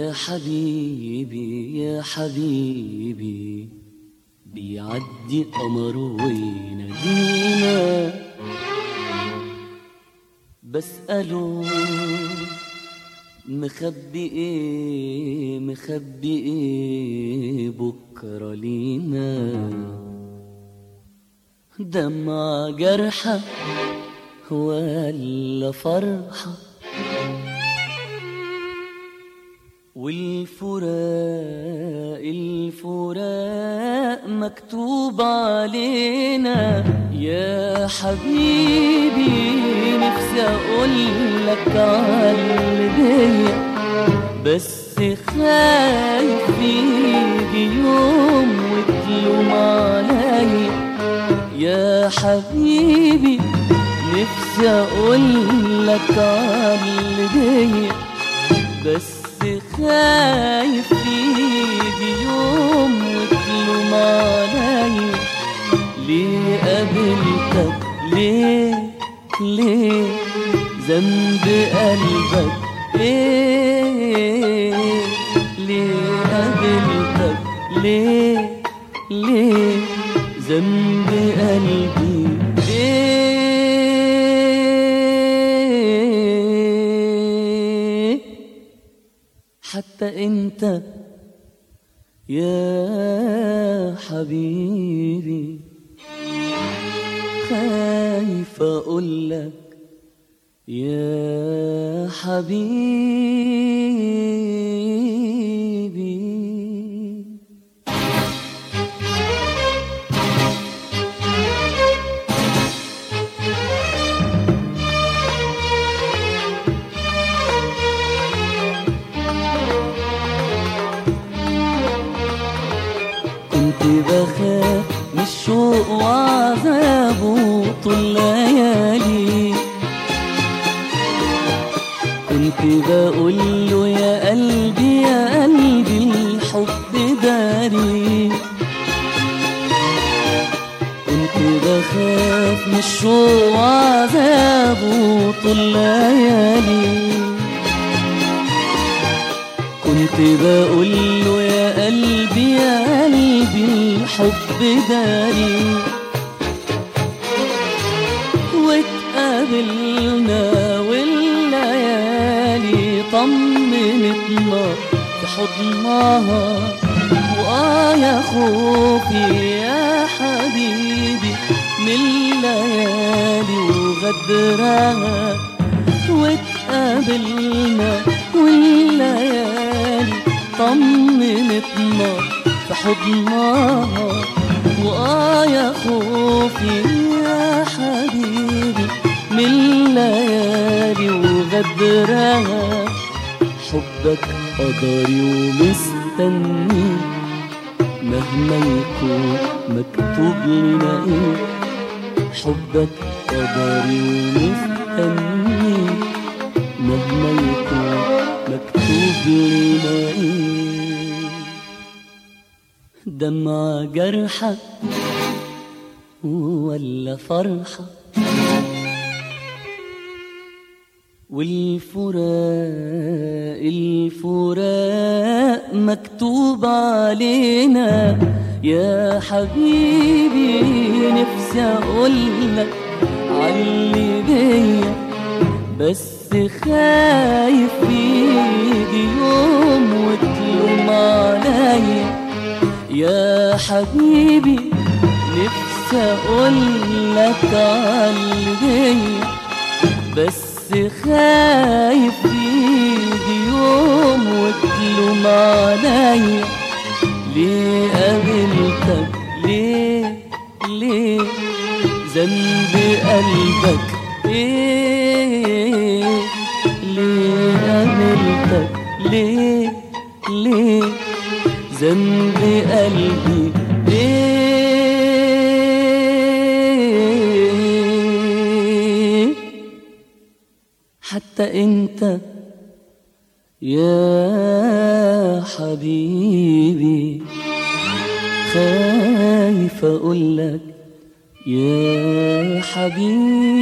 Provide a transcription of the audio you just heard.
يا حبيبي يا حبيبي بيعدي قمر وينادينا بسأله مخبي ايه مخبي ايه بكرة لينا دمع جرحة ولا فرحة والفراق الفراق مكتوب علينا يا حبيبي نفسي اقول لك على بيا بس خايف يجي يوم وتلوم عليا يا حبيبي نفسي اقول لك على بيا بس خايف يجي يوم وتلوم عليا ليه قابلتك ليه ليه ذنب قلبك ايه ليه قابلتك ليه ليه ذنب قلبي ايه حتى انت يا حبيبي خايف اقول لك يا حبيبي كنت بخاف من الشوق وعذابه طول ليالي كنت بقول له يا قلبي يا قلبي الحب داري كنت بخاف من الشوق وعذابه طول ليالي كنت بقول له يا قلبي يا قلبي الحب داري واتقابلنا والليالي طمنتنا في حضنها وآه يا خوفي يا حبيبي من الليالي وغدرها واتقابلنا والليالي طمنتنا في حضنها وآه يا خوفي يا حبيبي من الليالي وغدرها حبك قدري ومستني مهما يكون مكتوب لنا ايه حبك قدري ومستني مهما يكون مكتوب لنا ايه دمع جرحك ولا فرحة والفراق الفراق مكتوب علينا يا حبيبي نفسي اقولك علي بيا بس خايف يجي يوم وتلوم عليا يا حبيبي نفسي اقولك علي بس خايف يجي يوم وتلوم عليا ليه قابلتك ليه ليه ذنب قلبك ايه ليه قابلتك ليه ليه ذنب قلبي ايه حتى انت يا حبيبي خايف اقولك يا حبيبي